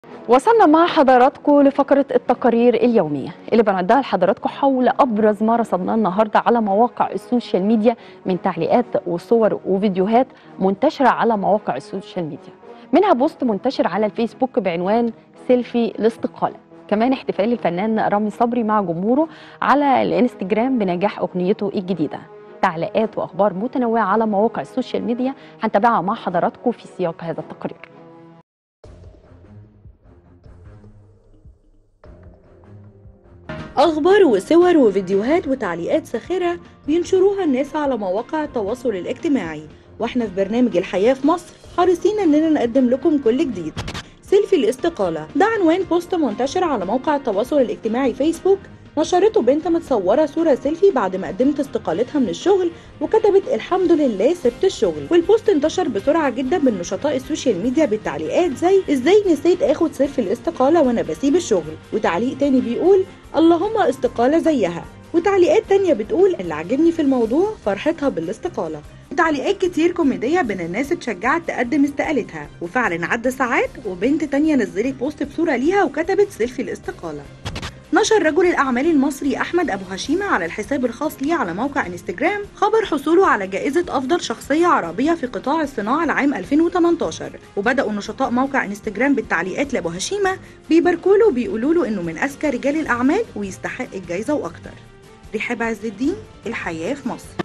وصلنا مع حضراتكم لفقرة التقارير اليومية اللي بنعدها لحضراتكم حول أبرز ما رصدناه النهاردة على مواقع السوشيال ميديا من تعليقات وصور وفيديوهات منتشرة على مواقع السوشيال ميديا منها بوست منتشر على الفيسبوك بعنوان سيلفي الاستقالة كمان احتفال الفنان رامي صبري مع جمهوره على الانستجرام بنجاح أغنيته الجديدة تعليقات وأخبار متنوعة على مواقع السوشيال ميديا هنتابعها مع حضراتكم في سياق هذا التقرير أخبار وصور وفيديوهات وتعليقات ساخرة بينشروها الناس على مواقع التواصل الاجتماعي واحنا في برنامج الحياة في مصر حريصين اننا نقدم لكم كل جديد سيلفي الاستقالة ده عنوان بوست منتشر على موقع التواصل الاجتماعي فيسبوك نشرته بنت متصورة صورة سيلفي بعد ما قدمت استقالتها من الشغل وكتبت الحمد لله سبت الشغل والبوست انتشر بسرعة جدا من نشطاء السوشيال ميديا بالتعليقات زي ازاي نسيت اخد سيلفي الاستقالة وانا بسيب الشغل وتعليق تاني بيقول اللهم استقالة زيها وتعليقات تانية بتقول اللي عجبني في الموضوع فرحتها بالاستقالة وتعليقات كتير كوميدية بين الناس اتشجعت تقدم استقالتها وفعلا عدى ساعات وبنت تانية نزلت بوست بصورة ليها وكتبت سيلفي الاستقالة نشر رجل الأعمال المصري أحمد أبو هشيمة على الحساب الخاص ليه على موقع انستجرام خبر حصوله على جائزة أفضل شخصية عربية في قطاع الصناعة العام 2018 وبدأوا نشطاء موقع انستجرام بالتعليقات لأبو هشيمة بيباركوا له وبيقولوا له إنه من أذكى رجال الأعمال ويستحق الجائزة وأكتر رحاب عز الدين الحياة في مصر